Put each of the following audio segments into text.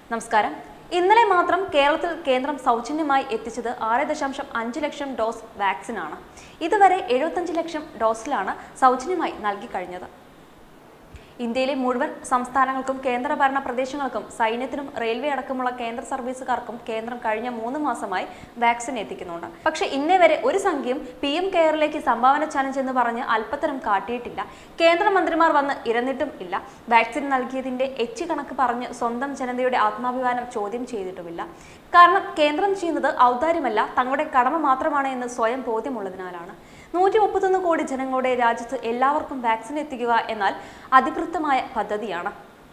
നമസ്കാരം ഇന്നലെ മാത്രം കേരളത്തിൽ കേന്ദ്രം സൗജന്യമായി എത്തിച്ചത് ആറ് ദശാംശം അഞ്ച് ലക്ഷം ഡോസ് വാക്സിനാണ് ഇതുവരെ എഴുപത്തഞ്ച് ലക്ഷം ഡോസിലാണ് സൗജന്യമായി നൽകി കഴിഞ്ഞത് ഇന്ത്യയിലെ മുഴുവൻ സംസ്ഥാനങ്ങൾക്കും കേന്ദ്രഭരണ പ്രദേശങ്ങൾക്കും സൈന്യത്തിനും റെയിൽവേ അടക്കമുള്ള കേന്ദ്ര സർവീസുകാർക്കും കേന്ദ്രം കഴിഞ്ഞ മൂന്ന് മാസമായി വാക്സിൻ എത്തിക്കുന്നുണ്ട് പക്ഷേ ഇന്നേ വരെ ഒരു സംഖ്യയും പി എം കെയറിലേക്ക് സംഭാവന ചലഞ്ച് എന്ന് പറഞ്ഞ് അല്പത്തരം കാട്ടിയിട്ടില്ല കേന്ദ്രമന്ത്രിമാർ വന്ന് ഇരന്നിട്ടും ഇല്ല വാക്സിൻ നൽകിയതിന്റെ എച്ച് കണക്ക് പറഞ്ഞ് സ്വന്തം ജനതയുടെ ആത്മാഭിമാനം ചോദ്യം ചെയ്തിട്ടുമില്ല കാരണം കേന്ദ്രം ചെയ്യുന്നത് ഔദാര്യമല്ല തങ്ങളുടെ കടമ മാത്രമാണ് എന്ന് സ്വയം ബോധ്യമുള്ളതിനാലാണ് നൂറ്റി മുപ്പത്തൊന്ന് കോടി ജനങ്ങളുടെ രാജ്യത്ത് എല്ലാവർക്കും വാക്സിൻ എത്തിക്കുക എന്നാൽ അതിവൃത്തമായ പദ്ധതിയാണ്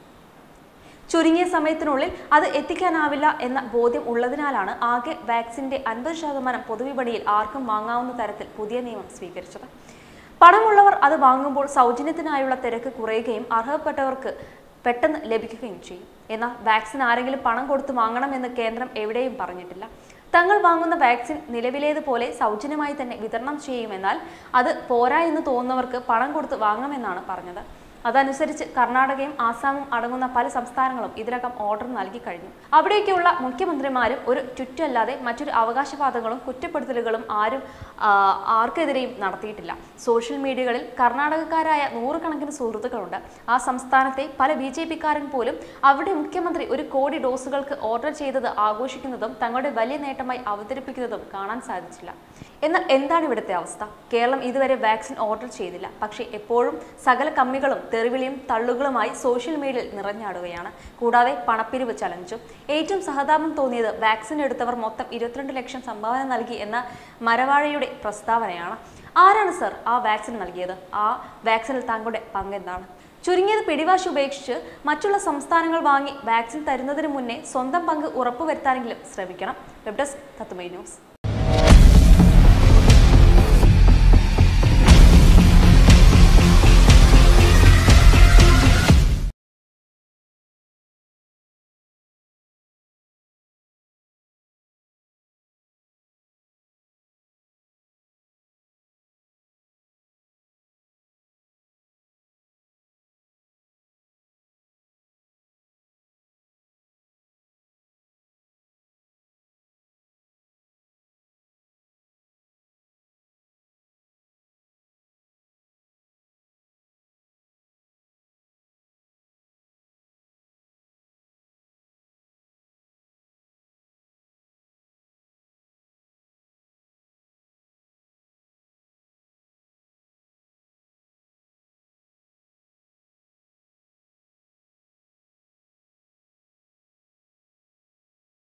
ചുരുങ്ങിയ സമയത്തിനുള്ളിൽ അത് എത്തിക്കാനാവില്ല എന്ന ബോധ്യം ഉള്ളതിനാലാണ് ആകെ വാക്സിന്റെ അൻപത് ശതമാനം പൊതുവിപണിയിൽ ആർക്കും വാങ്ങാവുന്ന തരത്തിൽ പുതിയ നിയമം സ്വീകരിച്ചത് പണമുള്ളവർ അത് വാങ്ങുമ്പോൾ സൗജന്യത്തിനായുള്ള തിരക്ക് കുറയുകയും അർഹപ്പെട്ടവർക്ക് പെട്ടെന്ന് ലഭിക്കുകയും ചെയ്യും എന്നാൽ വാക്സിൻ ആരെങ്കിലും പണം കൊടുത്ത് വാങ്ങണമെന്ന് കേന്ദ്രം എവിടെയും പറഞ്ഞിട്ടില്ല തങ്ങൾ വാങ്ങുന്ന വാക്സിൻ നിലവിലേതുപോലെ സൗജന്യമായി തന്നെ വിതരണം ചെയ്യുമെന്നാൽ അത് പോരാ എന്ന് തോന്നുന്നവർക്ക് പണം കൊടുത്ത് വാങ്ങാമെന്നാണ് പറഞ്ഞത് അതനുസരിച്ച് കർണാടകയും ആസാമും അടങ്ങുന്ന പല സംസ്ഥാനങ്ങളും ഇതിനകം ഓർഡർ നൽകി കഴിഞ്ഞു അവിടേക്കുള്ള മുഖ്യമന്ത്രിമാരും ഒരു ട്വിറ്റല്ലാതെ മറ്റൊരു അവകാശവാദങ്ങളും കുറ്റപ്പെടുത്തലുകളും ആരും ആ, ആർക്കെതിരെയും നടത്തിയിട്ടില്ല സോഷ്യൽ മീഡിയകളിൽ കർണാടകക്കാരായ നൂറുകണക്കിന് സുഹൃത്തുക്കളുണ്ട് ആ സംസ്ഥാനത്തെ പല ബി ജെ പിക്കാരൻ പോലും അവിടെ മുഖ്യമന്ത്രി ഒരു കോടി ഡോസുകൾക്ക് ഓർഡർ ചെയ്തത് ആഘോഷിക്കുന്നതും തങ്ങളുടെ വലിയ നേട്ടമായി അവതരിപ്പിക്കുന്നതും കാണാൻ സാധിച്ചില്ല എന്നാൽ എന്താണ് ഇവിടുത്തെ അവസ്ഥ കേരളം ഇതുവരെ വാക്സിൻ ഓർഡർ ചെയ്തില്ല പക്ഷേ എപ്പോഴും സകല കമ്മികളും തെറിവിളിയും തള്ളുകളുമായി സോഷ്യൽ മീഡിയയിൽ നിറഞ്ഞാടുകയാണ് കൂടാതെ പണപ്പിരിവ് ചലഞ്ചും ഏറ്റവും സഹതാപം തോന്നിയത് വാക്സിൻ എടുത്തവർ മൊത്തം ഇരുപത്തിരണ്ട് ലക്ഷം സംഭാവന നൽകി എന്ന മരവാഴയുടെ പ്രസ്താവനയാണ് ആരാണ് സർ ആ വാക്സിൻ നൽകിയത് ആ വാക്സിനിൽ താങ്കളുടെ പങ്കെന്താണ് ചുരുങ്ങിയത് പിടിവാശി ഉപേക്ഷിച്ച് മറ്റുള്ള സംസ്ഥാനങ്ങൾ വാങ്ങി വാക്സിൻ തരുന്നതിന് മുന്നേ സ്വന്തം പങ്ക് ഉറപ്പുവരുത്താനെങ്കിലും ശ്രമിക്കണം വെബ് ഡെസ്ക് തത്തുമൈ ന്യൂസ്